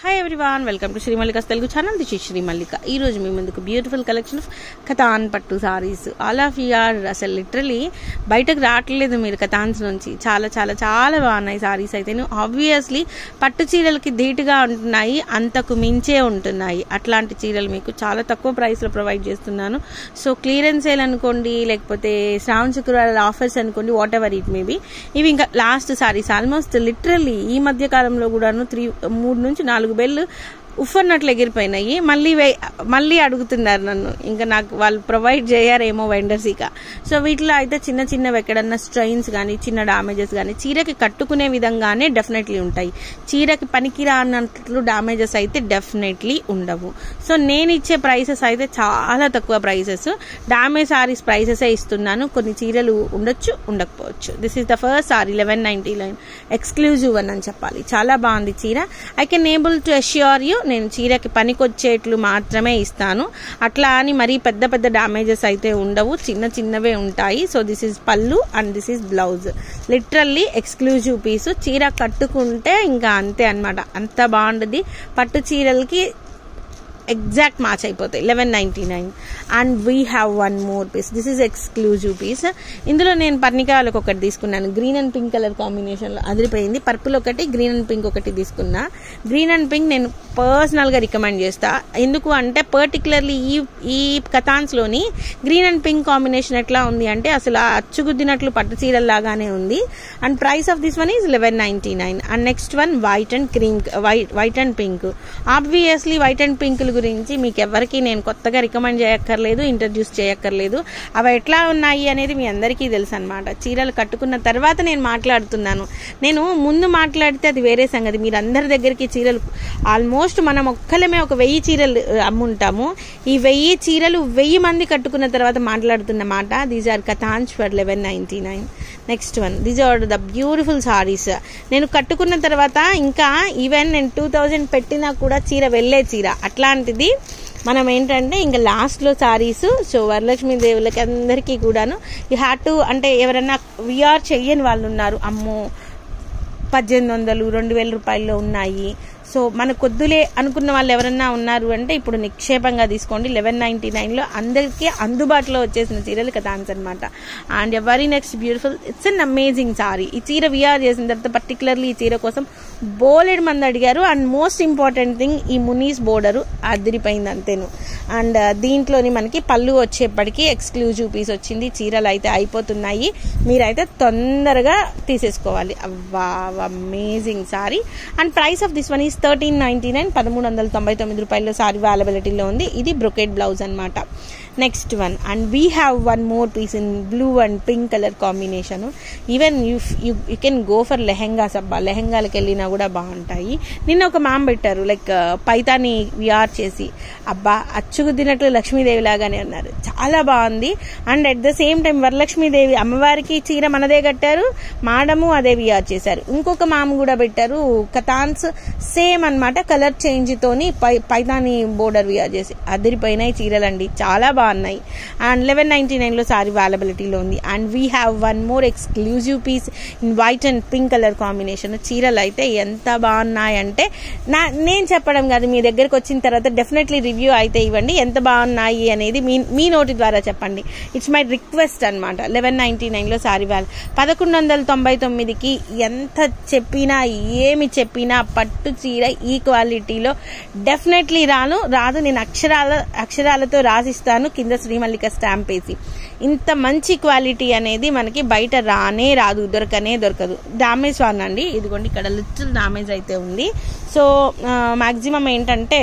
hi everyone welcome to Srimallika's Telugu channel this is Srimallika ఈ రోజు మీ ముందుకు బ్యూటిఫుల్ కలెక్షన్ ఆఫ్ కథాన్ పట్టు సారీస్ ఆల్ ఆఫ్ ఆర్ అసలు లిటరలీ బయటకు రావట్లేదు మీరు కథాన్స్ నుంచి చాలా చాలా చాలా బాగున్నాయి సారీస్ అయితే ఆబ్వియస్లీ పట్టు చీరలకి ధీటుగా ఉంటున్నాయి అంతకు మించే ఉంటున్నాయి అట్లాంటి చీరలు మీకు చాలా తక్కువ ప్రైస్లో ప్రొవైడ్ చేస్తున్నాను సో క్లియరెన్స్ సేల్ అనుకోండి లేకపోతే శ్రావణ శుక్రవారాల ఆఫర్స్ అనుకోండి వాట్ ఎవర్ ఇట్ మేబీ ఇవి ఇంకా లాస్ట్ సారీస్ ఆల్మోస్ట్ లిటరల్లీ ఈ మధ్య కాలంలో కూడాను త్రీ మూడు నుంచి నాలుగు బెల్లు ఉఫ్ అన్నట్లు ఎగిరిపోయినాయి మళ్ళీ వే- మళ్ళీ అడుగుతున్నారు నన్ను ఇంకా నాకు వాళ్ళు ప్రొవైడ్ చేయరేమో వెండర్స్ ఇక సో వీటిలో అయితే చిన్న చిన్నవి ఎక్కడన్నా స్ట్రెయిన్స్ కానీ చిన్న డామేజెస్ కానీ చీరకి కట్టుకునే విధంగానే డెఫినెట్లీ ఉంటాయి చీరకి పనికిరా అన్నట్లు డామేజెస్ అయితే డెఫినెట్లీ ఉండవు సో నేను ఇచ్చే ప్రైసెస్ అయితే చాలా తక్కువ ప్రైసెస్ డామేజ్ సారీస్ ప్రైసెస్ ఇస్తున్నాను కొన్ని చీరలు ఉండొచ్చు ఉండకపోవచ్చు this is the first sari eleven ninety nine exclusive అని అని చెప్పాలి చాలా బాగుంది చీర I can able to assure you నేను చీరకి పనికొచ్చేట్లు మాత్రమే ఇస్తాను అట్లా అని మరీ పెద్ద పెద్ద డ్యామేజెస్ అయితే ఉండవు చిన్న చిన్నవే ఉంటాయి so this is pallu and this is blouse literally exclusive piece చీర కట్టుకుంటే ఇంకా అంతే అన్నమాట అంత బాగుంటుంది పట్టు చీరలకి ఎగ్జాక్ట్ మ్యాచ్ అయిపోతాయి eleven ninety nine and we have one more piece this is exclusive piece ఇందులో నేను పర్ణికాలకు ఒకటి తీసుకున్నాను గ్రీన్ అండ్ పింక్ కలర్ కాంబినేషన్లో అదిరిపోయింది పర్పుల్ ఒకటి గ్రీన్ అండ్ పింక్ ఒకటి తీసుకున్నా గ్రీన్ అండ్ పింక్ నేను పర్సనల్గా రికమెండ్ చేస్తా ఎందుకు అంటే పర్టికులర్లీ ఈ ఈ కథాన్స్లోని గ్రీన్ అండ్ పింక్ కాంబినేషన్ ఎట్లా ఉంది అంటే అసలు ఆ అచ్చుగుద్దినట్లు పట్టు చీరల్లాగానే ఉంది and price of this one is eleven ninety nine and next one white and cream white white and pink obviously white and pink గురించి మీకు ఎవరికి నేను కొత్తగా రికమెండ్ చేయక్కర్లేదు ఇంట్రడ్యూస్ చేయక్కర్లేదు అవి ఎట్లా ఉన్నాయి అనేది మీ అందరికీ తెలుసు అనమాట చీరలు కట్టుకున్న తర్వాత నేను మాట్లాడుతున్నాను నేను ముందు మాట్లాడితే అది వేరే సంగతి మీరు అందరి దగ్గరికి చీరలు ఆల్మోస్ట్ మనం ఒక్కలమే ఒక వెయ్యి చీరలు ఆ, అమ్ముంటాము ఈ వెయ్యి చీరలు వెయ్యి మంది కట్టుకున్న తర్వాత మాట్లాడుతున్న మాట these are katans for eleven ninety nine next one these are the beautiful saris నేను కట్టుకున్న తర్వాత ఇంకా ఈవెన్ నేను టూ థౌజండ్ పెట్టినా కూడా చీర వెళ్ళే చీర అట్లాంటిది మనం ఏంటంటే ఇంకా లాస్ట్లో సారీస్ సో వరలక్ష్మి దేవులకి అందరికీ కూడాను యూ హ్యావ్ టు అంటే ఎవరైనా విఆర్ చెయ్యని వాళ్ళు ఉన్నారు అమ్మో పద్దెనిమిది వందలు రెండు వేల రూపాయల్లో ఉన్నాయి సో మన కొద్దులే అనుకున్న వాళ్ళు ఎవరన్నా ఉన్నారు అంటే ఇప్పుడు నిక్షేపంగా తీసుకోండి లెవెన్ నైంటీ నైన్లో అందరికీ అందుబాటులో వచ్చేసిన చీరలు కథాన్స్ అనమాట and very next beautiful it's an amazing sari ఈ చీర విఆర్ చేసిన తర్వాత పర్టికులర్లీ ఈ చీర కోసం బోలెడు మంది అడిగారు అండ్ మోస్ట్ ఇంపార్టెంట్ థింగ్ ఈ మునీస్ బోర్డరు అదిరిపోయింది అంతేను అండ్ దీంట్లోని మనకి పళ్ళు వచ్చేప్పటికి ఎక్స్క్లూజివ్ పీస్ వచ్చింది చీరలు అయితే అయిపోతున్నాయి మీరైతే తొందరగా తీసేసుకోవాలి అవ్వా amazing sari and price of this one is thirteen ninety nine పదమూడు వందల తొంభై తొమ్మిది రూపాయల్లో సారీ అవైలబిలిటీలో ఉంది ఇది బ్రొకెట్ బ్లౌజ్ అనమాట next one and we have one more piece in blue and pink colour combination even you you you can go for lehengas అబ్బా లెహెంగాలకు వెళ్ళినా కూడా బాగుంటాయి నిన్న ఒక మ్యామ్ పెట్టారు లైక్ పైతాని విఆర్ చేసి అబ్బా అచ్చుకుద్దినట్లు లక్ష్మీదేవి లాగానే ఉన్నారు చాలా బాగుంది and at the same time Varalakshmidevi అమ్మవారికి చీర మనదే కట్టారు మాడము అదే విఆర్ చేశారు ఇంకొక మామ కూడా పెట్టారు కథాన్స్ సేమ్ అన్నమాట కలర్ చేంజ్ తోని పై పైతాని బోర్డర్ విఆర్ చేసి అదిరిపోయినాయి చీరలండి చాలా బాగున్నాయి అండ్ లెవెన్ నైన్టీ నైన్లో సారీ అవైలబిలిటీలో ఉంది and we have one more exclusive piece in white and pink colour combination చీరలు అయితే ఎంత బాగున్నాయంటే నా నేను చెప్పడం కాదు మీ దగ్గరికి వచ్చిన తర్వాత డెఫినెట్లీ రివ్యూ అయితే ఇవ్వండి ఎంత బాగున్నాయి అనేది మీ మీ నోటి ద్వారా చెప్పండి ఇట్స్ మై రిక్వెస్ట్ అనమాట లెవెన్ నైన్టీ నైన్లో సారీ వాల్ పదకొండు వందల తొంభై తొమ్మిదికి ఎంత చెప్పినా ఏమి చెప్పినా పట్టు చీర ఈ క్వాలిటీలో డెఫినెట్లీ రాను రాదు నేను అక్షరాల అక్షరాలతో రాసిస్తాను కింద శ్రీమల్లిక స్టాంప్ వేసి ఇంత మంచి క్వాలిటీ అనేది మనకి బయట రానే రాదు దొరకనే దొరకదు డామేజ్ వన్ అండి ఇదిగోండి ఇక్కడ లిటిల్ డామేజ్ అయితే ఉంది సో మ్యాక్సిమం ఏంటంటే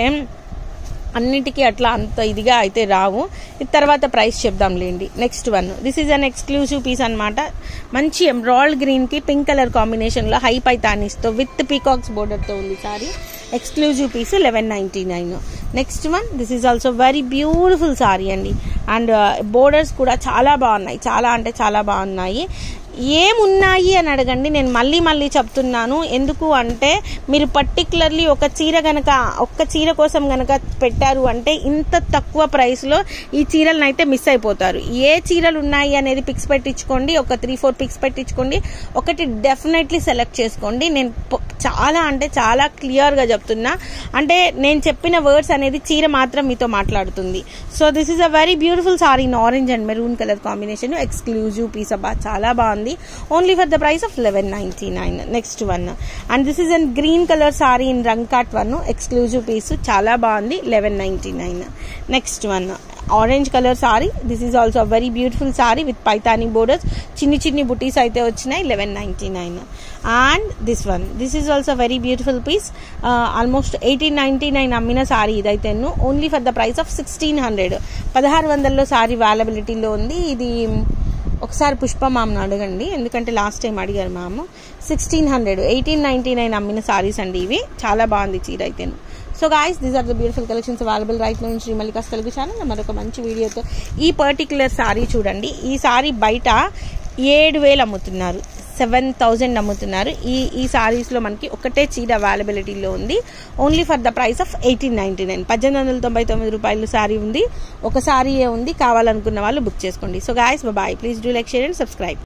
అన్నిటికీ అట్లా అంత ఇదిగా అయితే రావు ఇది తర్వాత ప్రైస్ చెప్దాంలేండి next one this is an exclusive piece అనమాట మంచి ఎమ్రాల్డ్ గ్రీన్కి పింక్ కలర్ కాంబినేషన్లో హై పైతానిస్తో విత్ పీకాక్స్ బోర్డర్తో ఉంది sari exclusive piece eleven ninety nine next one this is also very beautiful sari అండి అండ్ బోర్డర్స్ కూడా చాలా బాగున్నాయి చాలా అంటే చాలా బాగున్నాయి ఏమున్నాయి అని అడగండి నేను మళ్ళీ మళ్ళీ చెప్తున్నాను ఎందుకు అంటే మీరు పర్టికులర్లీ ఒక చీర గనక ఒక్క చీర కోసం గనక పెట్టారు అంటే ఇంత తక్కువ ప్రైస్లో ఈ చీరలను అయితే మిస్ అయిపోతారు ఏ చీరలు ఉన్నాయి అనేది పిక్స్ పెట్టించుకోండి ఒక త్రీ ఫోర్ పిక్స్ పెట్టించుకోండి ఒకటి డెఫినెట్లీ సెలెక్ట్ చేసుకోండి నేను పొ- చాలా అంటే చాలా క్లియర్గా చెప్తున్నా అంటే నేను చెప్పిన వర్డ్స్ అనేది చీర మాత్రం మీతో మాట్లాడుతుంది so this is a very beautiful sari in orange and maroon colour combination exclusive piece అబ్బా చాలా బాగుంది only for the price of eleven ninety nine next one and this is an green colour sari in Rangkat one exclusive piece చాలా బాగుంది eleven ninety nine next one orange colour sari this is also very beautiful sari with Paithani borders చిన్ని చిన్ని బుటీస్ అయితే వచ్చినాయి eleven ninety nine and this one this is also very beautiful piece almost eighteen ninety nine అమ్మిన సారీ ఇదైతే only for the price of sixteen hundred పదహారు వందల్లో sorry అవైలబిలిటీలో ఉంది ఇది ఒకసారి పుష్ప మామను అడగండి ఎందుకంటే లాస్ట్ టైం అడిగారు మామ sixteen hundred eighteen ninety nine అమ్మిన సారీస్ అండి ఇవి చాలా బాగుంది చీర అయితేను so guys these are the beautiful collections available right నుంచి శ్రీమల్లికాస్ తెలుగు ఛానల్ మరొక మంచి వీడియోతో ఈ పర్టికులర్ సారీ చూడండి ఈ సారీ బయట ఏడు వేలు అమ్ముతున్నారు సెవెన్ థౌజండ్ అమ్ముతున్నారు ఈ ఈ సారీస్లో మనకి ఒకటే చీర అవైలబిలిటీలో ఉంది only for the price of eighteen ninety nine పద్దెనిమిది వందల తొంభై తొమ్మిది రూపాయలు సారీ ఉంది ఒక సారీయే ఉంది కావాలనుకున్న వాళ్ళు బుక్ చేసుకోండి so guys bye please do like share and subscribe